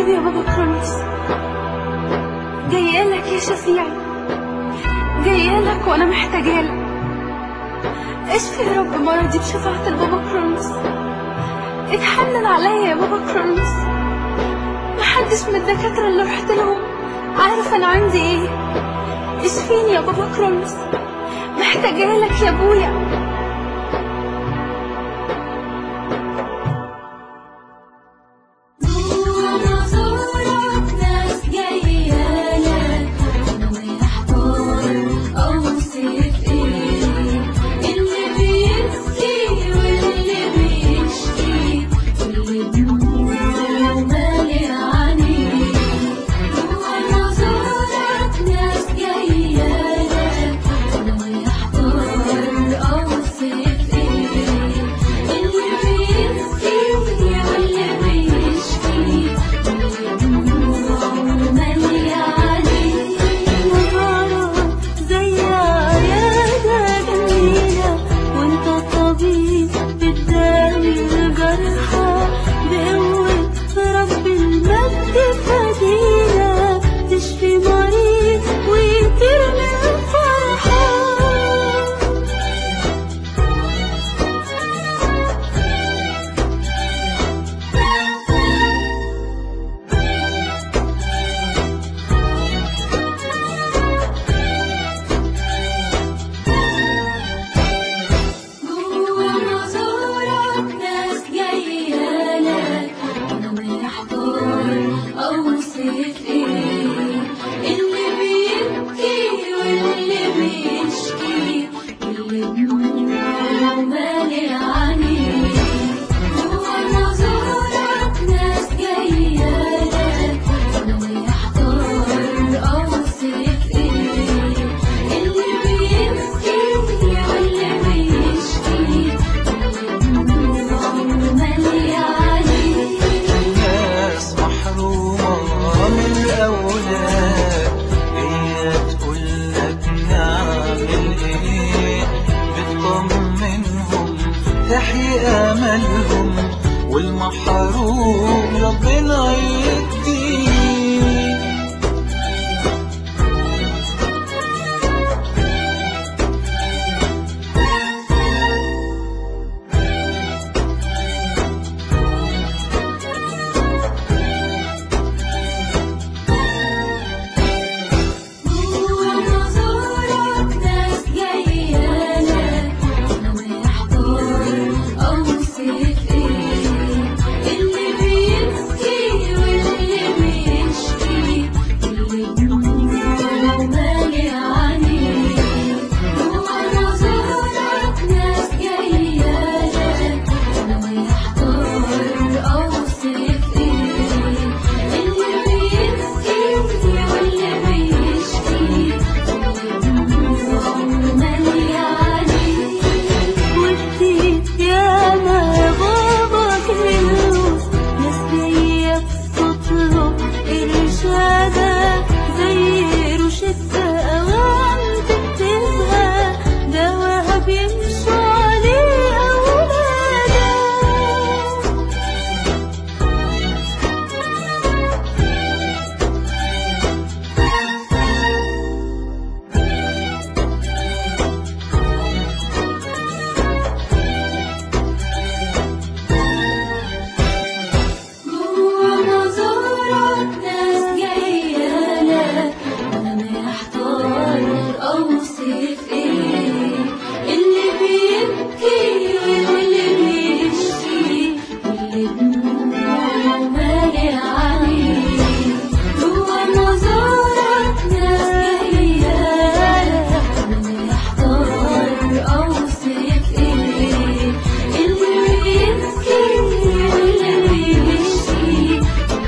يا بابا كرونس جايه لك يا شفيعي جايه لك وانا محتاجه لك اشفي يا رب مرضي بشفاعة البابا كرونس اتحنن عليا يا بابا كرونس محدش من الدكاترة اللي رحت لهم عارف انا عندي ايه اشفيني يا بابا كرونس محتاجه لك يا ابويا زي عيادة جميلة وانت الطبيب بتداوي الجرحى بقوة رب المجد فدينا تشفي مريض وترمي الفرحة جوا مزارك ناس جاية لك أنا محتار أوصف إيه اللي بيبكي واللي بيشكي واللي دموعه مالي عينيه جوا مزارك ناس جاية لك أنا محتار أوصف إيه اللي بيبكي واللي بيشكي مالي عليه ناس محرومة من الأولاد هي تقول لك نعمل إيه بتطمنهم تحيي أملهم والمحروم ربنا يديه جوا مزارك ناس جاية لك أنا محتار أوصف إيه اللي بيبكي واللي بيشكي واللي دموعه مالي عينيه جوا مزارك ناس جاية لك أنا محتار أوصف إيه اللي بيبكي واللي بيشكي مالي عليه ودي يا ما يا بابا كنوز ناس جاية تطلب إرشادك زي روشتة أوام تكتبها دواها بيمشوا عليه أولادك جوا مزارك ناس جاية لك أنا محتار أوصف إيه اللي بيبكي واللي بيشكي واللي دموعه مالي عليه جوا مزارك ناس جاية لك أنا محتار أوصف إيه اللي بيبكي واللي بيشكي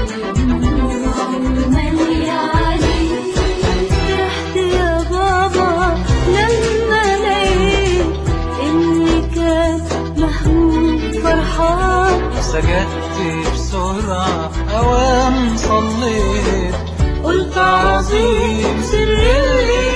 مالي عليه فرحت يا بابا لما لقيت إني كان محمود فرحان سجدت بسرعة أوام صليت قلت عظيم سر اللي